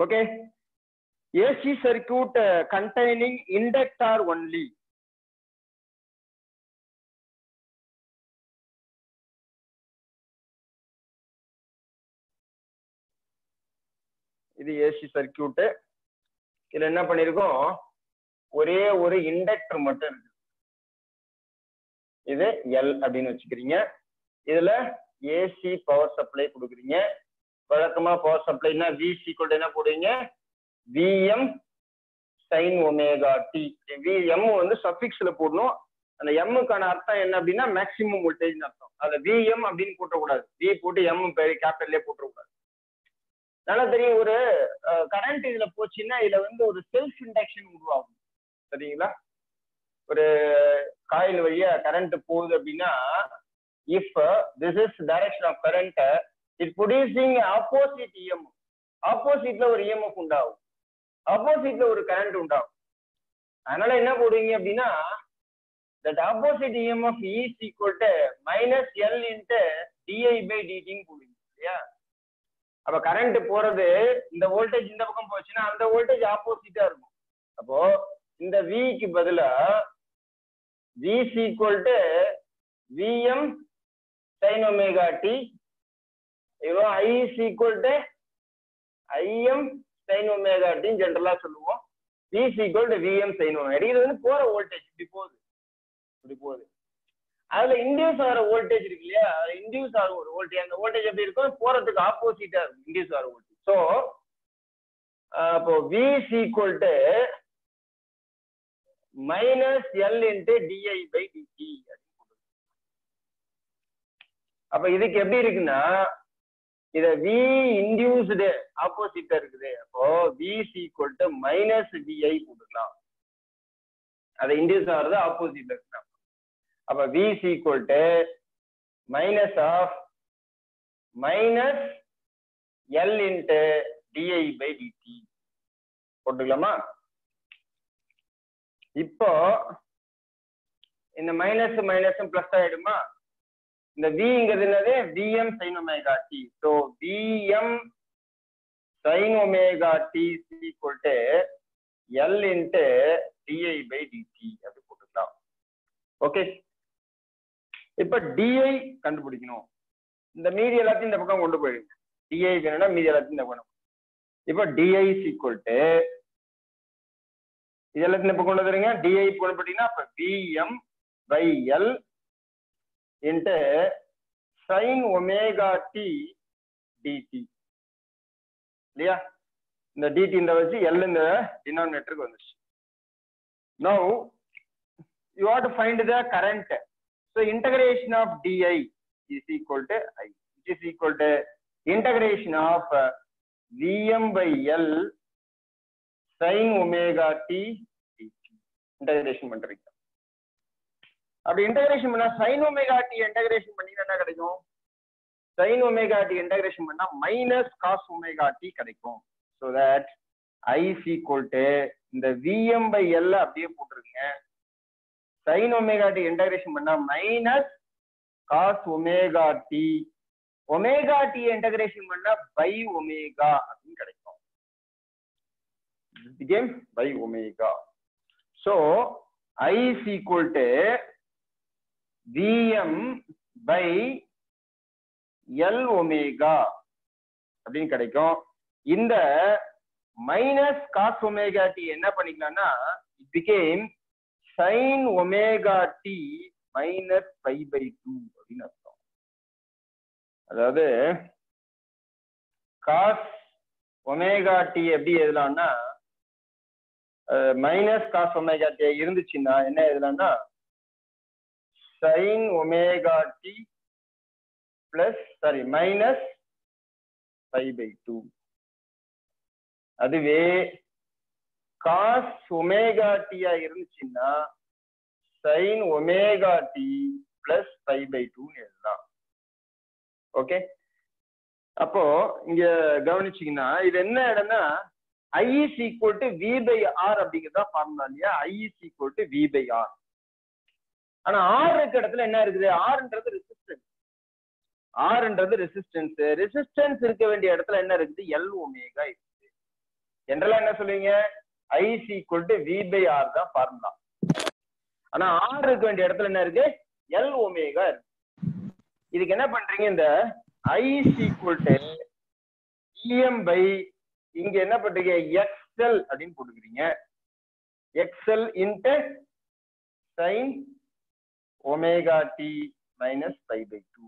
okay ac circuit uh, containing inductor only இது AC circuit இதுல என்ன பண்ணிருக்கோம் ஒரே ஒரு இண்டக்டர் மட்டும் இருக்கு இது எல் அப்படின்னு வச்சுக்கிறீங்க இதுல ஏசி பவர் சப்ளை கொடுக்குறீங்க வழக்கமா பவர் சப்ளைனா வி சீக்வல் என்ன போடுவீங்க VM sine omega T VM வந்து சஃபிக்ஸ்ல போடணும் அந்த எம்முக்கான அர்த்தம் என்ன அப்படின்னா மேக்சிமம் வோல்டேஜ் அர்த்தம் அதுல விஎம் அப்படின்னு போட்டக்கூடாது வி போட்டு எம் கேபிட்டல்லே போட்டக்கூடாது நல்லா தெரியும் ஒரு கரண்ட் இதுல போச்சுன்னா இதுல வந்து ஒரு செல்ஃப் இண்டக்ஷன் உருவாகும் சரிங்களா ஒரு காயில் வழியா கரண்ட் போகுது அப்படின்னா if this is direction of current it producing opposite EM ஆப்போசிட்ல ஒரு இஎம்எஃப் உண்டாகும் ஆப்போசிட்ல ஒரு கரண்ட் உண்டாகும் அதனால என்ன போடுவீங்க அப்படின்னா that opposite EMF is equal to minus L into DI by டிடின்னு போடுவீங்க இல்லையா அப்ப கரண்ட் போறது இந்த வோல்டேஜ் இந்த பக்கம் போச்சுன்னா அந்த வோல்டேஜ் ஆப்போசிட்டா இருக்கும் அப்போ இந்த விக்கு பதிலா V equal to VM sine omega T இவ்வளோ I is equal to IM sine omega T ஜென்ரலா சொல்லுவோம் V equal to VM sine omega இது வந்து போற வோல்டேஜ் இப்படி போகுது இப்படி போகுது அதுல இன்டியூஸ் ஆகிற வோல்டேஜ் இருக்கு இல்லையா இன்டியூஸ் ஆகும் ஒரு வோல்டேஜ் அந்த வோல்டேஜ் எப்படி இருக்கும் போறதுக்கு ஆப்போசிட்டா இருக்கும் இன்டியூஸ் ஆகிற வோல்டேஜ் ஸோ அப்போ V equal to minus L into DI by DT அப்ப இதுக்கு எப்படி இருக்குன்னா இத வி இன்டியூஸ்டு ஆப்போசிட்டா இருக்குது அப்போ V equal to minus DI போட்டுக்கலாம் அதை இன்டியூஸ் ஆகிறது ஆப்போசிட்ல இருக்கு அப்ப V equal to minus of minus L into DI by DT போட்டுக்கலாமா இப்போ இந்த மைனஸ் மைனஸும் பிளஸ் ஆயிடுமா இந்த விங்கிறது என்னது VM sine omega T so VM sine omega T equal to L into DI by DT அப்படி போட்டுக்கலாம் ஓகே இப்ப டிஐ கண்டுபிடிக்கணும் இந்த மீதி எல்லாத்தையும் இந்த பக்கம் கொண்டு போயிடுங்க டிஐ வேணும்னா மீதி எல்லாத்தையும் இந்த பக்கம் இப்ப டிஐ ஈக்குவல் டு இது எல்லாத்தையும் இந்த பக்கம் கொண்டு வந்துருங்க டிஐ கொண்டு போட்டீங்கன்னா அப்ப VM by L into sine omega T DT இல்லையா இந்த டிடி இந்த வச்சு எல் இந்த டினாமினேட்டருக்கு வந்துச்சு no you what to find the current So integration of di is equal to i, which is equal to integration of uh, Vm by L sin omega t dt. Integration பண்றீங்க அப்படி integration பண்ணா sin omega t integration பண்ணீங்கன்னா என்ன கிடைக்கும் sin omega t integration பண்ணா minus cos omega t கிடைக்கும் so that i is equal to இந்த Vm by L அப்படியே போட்டுருங்க சைன் ஒமேகா டி இன்டகிரேஷன் பண்ணா minus cos omega T omega T integration பண்ணா பை ஒமேகா அப்படின்னு கிடைக்கும் became by omega so I is equal to VM by L omega அப்படின்னு கிடைக்கும் இந்த மைனஸ் காஸ் ஒமேகா டி என்ன பண்ணிக்கலாம்னா it became sine omega D minus pi by two அப்படின்னு அர்த்தம் அதாவது காஸ் ஒமேகா டி எப்படி எழுதலாம்னா மைனஸ் காஸ் ஒமேகா டி இருந்துச்சுன்னா என்ன எழுதலாம்னா sine omega T plus sorry minus pi by two அதுவே காஸ் ஒமேகா டியா இருந்துச்சுன்னா sine omega T plus pi by டூன்னு எழுதலாம் ஓகே அப்போ இங்க கவனிச்சீங்கன்னா இது என்ன இடம்னா I is equal to V by R அப்படிங்கிறதா ஃபார்முலா இல்லையா I is equal to V by R ஆனா ஆர் இருக்க இடத்துல என்ன இருக்குது ஆர்ன்றது ரெசிஸ்டன்ஸ் ஆர்ன்றது ரெசிஸ்டன்ஸ் ரெசிஸ்டன்ஸ் இருக்க வேண்டிய இடத்துல என்ன இருக்குது எல் ஒமேகா இருக்குது ஜென்ரலா என்ன சொல்லுவீங்க I equal to V by R தான் ஃபார்முலா ஆனா ஆர் இருக்க வேண்டிய இடத்துல என்ன இருக்கு எல் ஒமேகா இருக்கு இதுக்கு என்ன பண்றீங்க இந்த I equal to EM by இங்க என்ன பண்றீங்க எக்ஸ்எல் அப்படின்னு போட்டுக்கிறீங்க XL into sine omega D minus pi by two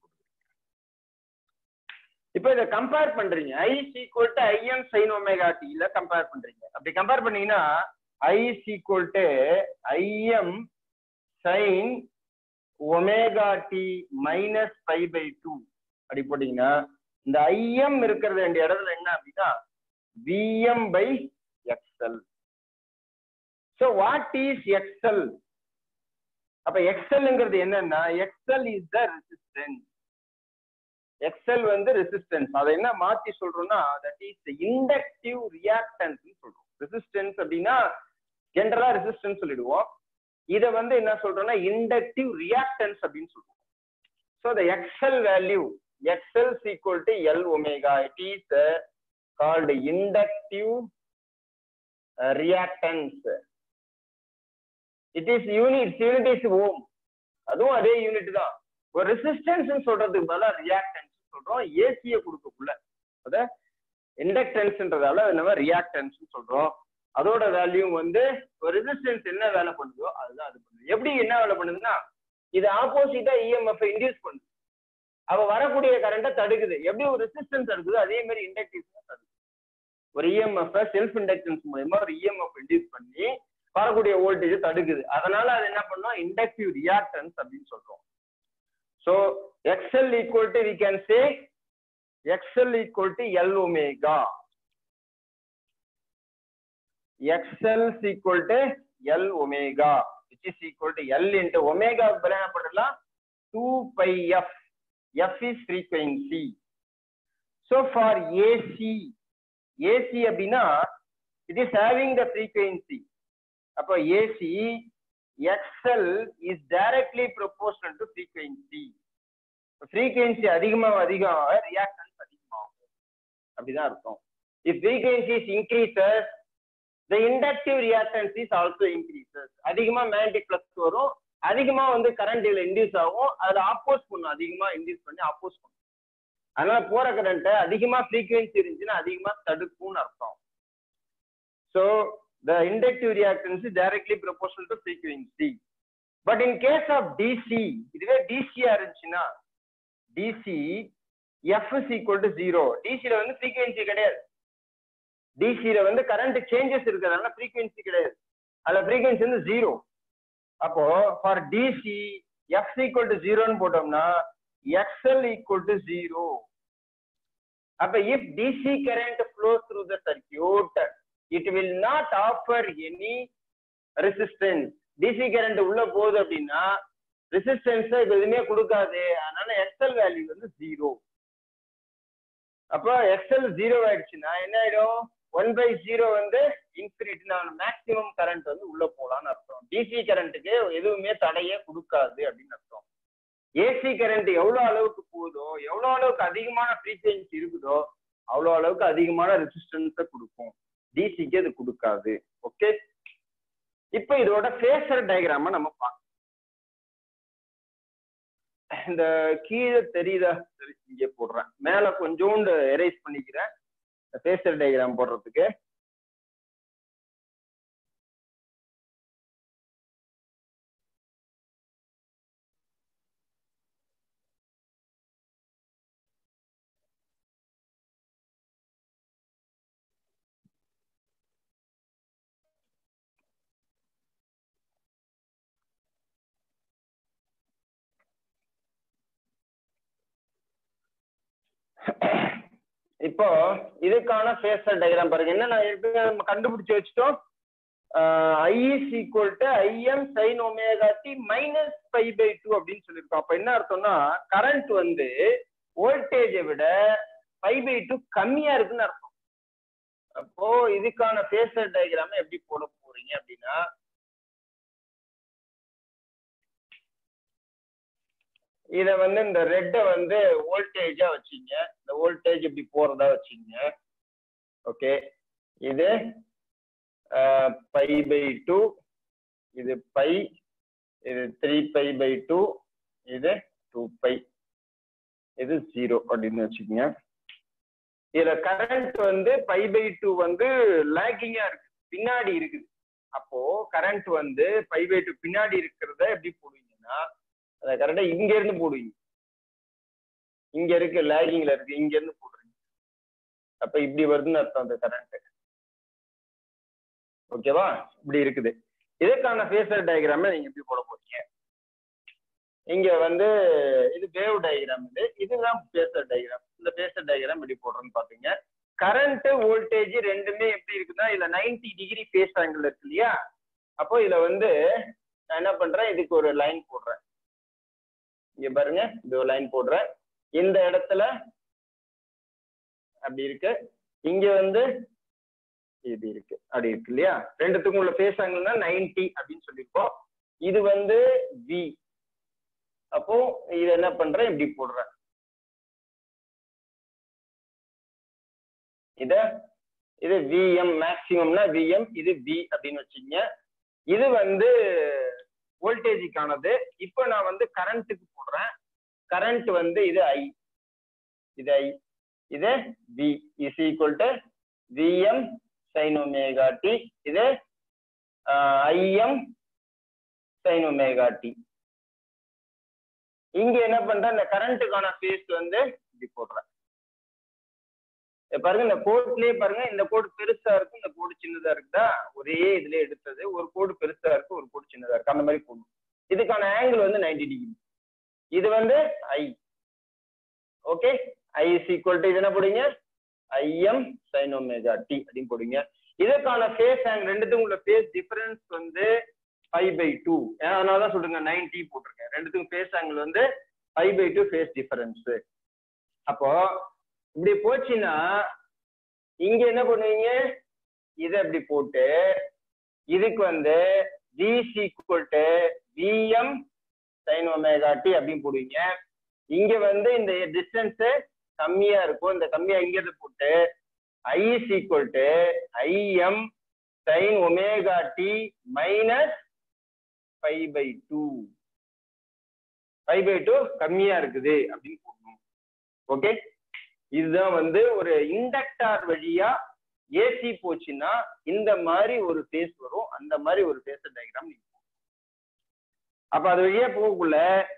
இப்போ இதை கம்பேர் பண்றீங்க I equal to IM sine omega டில கம்பேர் பண்றீங்க அப்படி கம்பேர் பண்ணீங்கன்னா I equal to IM sine omega D minus pi by two அப்படி போட்டீங்கன்னா இந்த ஐஎம் இருக்கிறது வேண்டிய இடத்துல என்ன அப்படின்னா VM by XL so what is XL அப்ப எக்ஸ்எல்ங்கிறது என்னன்னா XL is the resistance XL வந்து ரெசிஸ்டன்ஸ் அதை என்ன மாத்தி சொல்றோம்னா தட் இஸ் இண்டக்டிவ் ரியாக்டன்ஸ் சொல்றோம் ரெசிஸ்டன்ஸ் அப்படின்னா ஜென்ரலா ரெசிஸ்டன்ஸ் சொல்லிடுவோம் இதை வந்து என்ன சொல்றோம்னா இண்டக்டிவ் ரியாக்டன்ஸ் அப்படின்னு சொல்றோம் so the XL value XL equal to L omega it is called inductive reactance it is unit unit is ohm அதுவும் அதே யூனிட் தான் ஒரு ரெசிஸ்டன்ஸ் சொல்றதுக்கு பதிலாக ரியாக்டன்ஸ் சொல்றோம் ஏசியை கொடுக்கக்குள்ள அத இண்டக்டன்ஸ்ன்றதால நம்ம ரியாக்டன்ஸ் சொல்றோம் அதோட வேல்யூ வந்து ஒரு ரெசிஸ்டன்ஸ் என்ன வேலை பண்ணுதோ அதுதான் அது பண்ணுது எப்படி என்ன வேலை பண்ணுதுன்னா இது ஆப்போசிட்டா இஎம்எஃப் இன்டியூஸ் பண்ணுது அவ வரக்கூடிய கரண்ட்டை தடுக்குது எப்படி ஒரு ரெசிஸ்டன்ஸ் தடுக்குதோ அதே மாதிரி இண்டக்டிவ் தடுக்குது ஒரு இஎம்எஃப் செல்ஃப் இண்டக்டன்ஸ் மூலயமா ஒரு இஎம்எஃப் இன்டியூஸ் பண்ணி வரக்கூடிய வோல்டேஜ் தடுக்குது அதனால அது என்ன பண்ணோம் இண்டக்டிவ் ரியாக்டன்ஸ் அப்படின்னு சொல்றோம் so XL equal to we can say XL equal to L omega XL equal to L omega which is equal to L into omega என்ன பண்ணலாம் two pi f f is frequency so for AC AC அப்படின்னா it is having the frequency அப்போ AC XL is directly proportional to frequency frequency அதிகமாக அதிகம் reactance அதிகமாகும் அப்படிதான் அர்த்தம் if frequency is increases the inductive reactance is also increases அதிகமா magnetic flux வரும் அதிகமா வந்து கரண்ட் இதுல இன்டியூஸ் ஆகும் அதுல ஆப்போஸ் பண்ணும் அதிகமா இன்டியூஸ் பண்ணி ஆப்போஸ் பண்ணும் அதனால போற கரண்ட்டை அதிகமா ஃப்ரீக்வன்சி இருந்துச்சுன்னா அதிகமா தடுக்கும்னு அர்த்தம் so the inductive reactance is directly proportional to frequency. But in case of DC, இதுவே DC இருந்துச்சுன்னா DC F is equal to zero. DC ல வந்து frequency கிடையாது DC ல வந்து current changes இருக்கிறதுனால frequency கிடையாது அதுல frequency வந்து zero. அப்போ for DC F is equal to zero ன்னு போட்டோம்னா XL equal to zero. அப்ப if DC current flows through the circuit it will not offer any resistance DC current உள்ள போகுது அப்படின்னா ரெசிஸ்டன்ஸ் எதுவுமே கொடுக்காது அதனால எக்ஸல் வேல்யூ வந்து ஜீரோ அப்போ எக்ஸல் ஜீரோ ஆயிடுச்சுன்னா என்ன ஆயிடும் ஒன் பை ஜீரோ வந்து இன்ஃபினிட்டி நான் மேக்சிமம் கரண்ட் வந்து உள்ள போலான்னு அர்த்தம் டிசி கரண்ட்டுக்கு எதுவுமே தடையே கொடுக்காது அப்படின்னு அர்த்தம் ஏசி கரண்ட் எவ்வளவு அளவுக்கு போகுதோ எவ்வளவு அளவுக்கு அதிகமான ஃப்ரீக்வன்சி இருக்குதோ அவ்வளவு அளவுக்கு அதிகமான ரெசிஸ்டன்ஸை கொடுக்கும் டிசிக்கு அது கொடுக்காது ஓகே இப்ப இதோட ஃபேஸர் டயக்ராம நம்ம பார்க்கலாம் இந்த கீழே தெரியுதா சரி இங்கே போடுறேன் மேல கொஞ்சோண்டு எரேஸ் பண்ணிக்கிறேன் ஃபேஸர் டயக்ராம் போடுறதுக்கு இப்போ இதுக்கான ஃபேஸர் டயக்ராம் பாருங்க என்ன நான் ஏற்கனவே நம்ம கண்டுபிடிச்சு வச்சுட்டோம் I is equal to IM sine omega D minus pi by two அப்படின்னு சொல்லியிருக்கோம் அப்ப என்ன அர்த்தம்னா கரண்ட் வந்து வோல்டேஜை விட பை பை டூ கம்மியா இருக்குன்னு அர்த்தம் அப்போ இதுக்கான ஃபேஸர் டயக்ராம எப்படி போட போறீங்க அப்படின்னா இத வந்து இந்த ரெட்டை வந்து வோல்டேஜா வச்சுங்க இந்த வோல்டேஜ் இப்படி போறதா வச்சுங்க ஓகே இது பை பை டூ இது பை இது த்ரீ பை பை டூ இது டூ பை இது ஜீரோ அப்படின்னு வச்சுக்கோங்க இதுல கரண்ட் வந்து பை பை டூ வந்து லேக்கிங்கா இருக்கு பின்னாடி இருக்குது அப்போ கரண்ட் வந்து பை பை டூ பின்னாடி இருக்கிறத எப்படி போடுவீங்கன்னா அதை கரெக்டா இங்க இருந்து போடுவீங்க இங்க இருக்கு லேகிங்ல இருக்கு இங்க இருந்து போடுறீங்க அப்ப இப்படி வருதுன்னு அர்த்தம் அந்த கரண்ட் ஓகேவா இப்படி இருக்குது இதுக்கான ஃபேஸர் டயக்ராம நீங்க எப்படி போட போறீங்க இங்க வந்து இது வேவ் டயக்ராம் இது இதுதான் பேசர் டயக்ராம் இந்த பேசர் டயக்ராம் எப்படி போடுறோம்னு பாத்தீங்க கரண்ட் வோல்டேஜ் ரெண்டுமே எப்படி இருக்குன்னா இதுல நைன்டி டிகிரி ஃபேஸ் ஆங்கிள் இருக்கு இல்லையா அப்போ இதுல வந்து நான் என்ன பண்றேன் இதுக்கு ஒரு லைன் போடுறேன் இங்க பாருங்க இது ஒரு லைன் போடுறேன் இந்த இடத்துல அப்படி இருக்கு இங்க வந்து இது இருக்கு அப்படி இருக்கு இல்லையா ரெண்டுத்துக்கும் உள்ள ஃபேஸ் ஆங்கிள்னா நைன்டி அப்படின்னு சொல்லியிருக்கோம் இது வந்து வி அப்போ இது என்ன பண்றேன் இப்படி போடுறேன் இத இது விஎம் மேக்சிமம்னா விஎம் இது வி அப்படின்னு வச்சுக்கோங்க இது வந்து வோல்டேஜுக்கானது இப்போ நான் வந்து கரண்ட்டுக்கு போடுறேன் கரண்ட் வந்து இது ஐ இது ஐ இது V is equal to VM sine omega t இது ஐஎம் சைன் ஒமேகா டி இங்க என்ன பண்றேன் இந்த கரண்ட்டுக்கான ஃபேஸ் வந்து இப்படி போடுறேன் பாருங்க இந்த கோட்லயே பாருங்க இந்த கோடு பெருசா இருக்கு இந்த கோடு சின்னதா இருக்குதா ஒரே இதுல எடுத்தது ஒரு கோடு பெருசா இருக்கு ஒரு கோடு சின்னதா இருக்கு அந்த மாதிரி போடணும் இதுக்கான ஆங்கிள் வந்து நைன்டி டிகிரி இது வந்து I okay I is equal to இது என்ன போடுங்க ஐஎம் சைன் ஒமேகா டி அப்படின்னு போடுங்க இதுக்கான ஃபேஸ் ஆங்கிள் ரெண்டுத்துக்கும் உள்ள ஃபேஸ் டிஃபரன்ஸ் வந்து ஃபைவ் பை டூ அதனால தான் சொல்றேங்க நைன்டி போட்டிருக்கேன் ரெண்டுத்துக்கும் ஃபேஸ் ஆங்கிள் வந்து five by two phase difference அப்போ இப்படி போச்சுன்னா இங்க என்ன பண்ணுவீங்க இதை இப்படி போட்டு இதுக்கு வந்து V is equal to VM sine omega t அப்படின்னு போடுவீங்க இங்க வந்து இந்த டிஸ்டன்ஸ் கம்மியா இருக்கும் இந்த கம்மியா இங்க இருந்து போட்டு I is equal to IM sine omega D minus five by two five by two கம்மியா இருக்குது அப்படின்னு போடணும் ஓகே இதுதான் வந்து ஒரு இண்டக்டார் வழியா ஏசி போச்சுன்னா இந்த மாதிரி ஒரு ஃபேஸ் வரும் அந்த மாதிரி ஒரு ஃபேஸ் டயக்ராம் நீங்க அப்ப அது வழியா போகக்குள்ள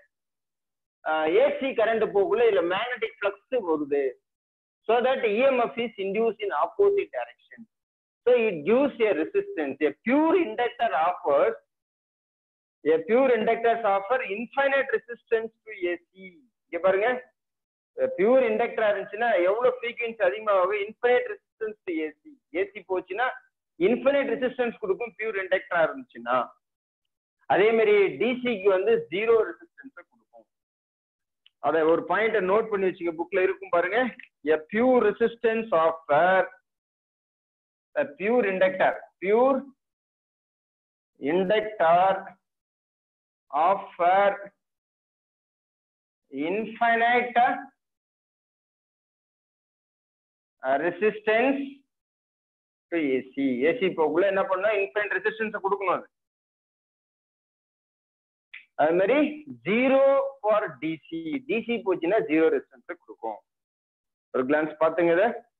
ஏசி கரண்ட் போகக்குள்ள இதுல மேக்னெட்டிக் ஃப்ளக்ஸ் வருது so that EMF is induce in opposite direction so it gives a resistance a pure inductor offers a pure inductors offer infinite resistance to AC இங்க பாருங்க பியூர் இண்டக்டரா இருந்துச்சுன்னா எவ்வளவு ஃப்ரீக்வன்சி அதிகமாகும் infinite resistance to AC AC போச்சுன்னா infinite resistance கொடுக்கும் pure இண்டக்டரா இருந்துச்சுன்னா அதே மாதிரி டிசிக்கு வந்து ஜீரோ ரெசிஸ்டன்ஸ் கொடுக்கும் அதை ஒரு பாயிண்ட் நோட் பண்ணி வச்சுக்க புக்ல இருக்கும் பாருங்க a pure resistance offer pure inductor pure inductor offer infinite resistance to AC AC போக்குள்ள என்ன பண்ணா இன்ஃபைனைட் ரெசிஸ்டன்ஸ் கொடுக்கணும் அது அது மாதிரி ஜீரோ ஃபார் டிசி டிசி போச்சுன்னா ஜீரோ ரெசிஸ்டன்ஸ் கொடுக்கும் ஒரு கிளான்ஸ் பாத்துங்க இதை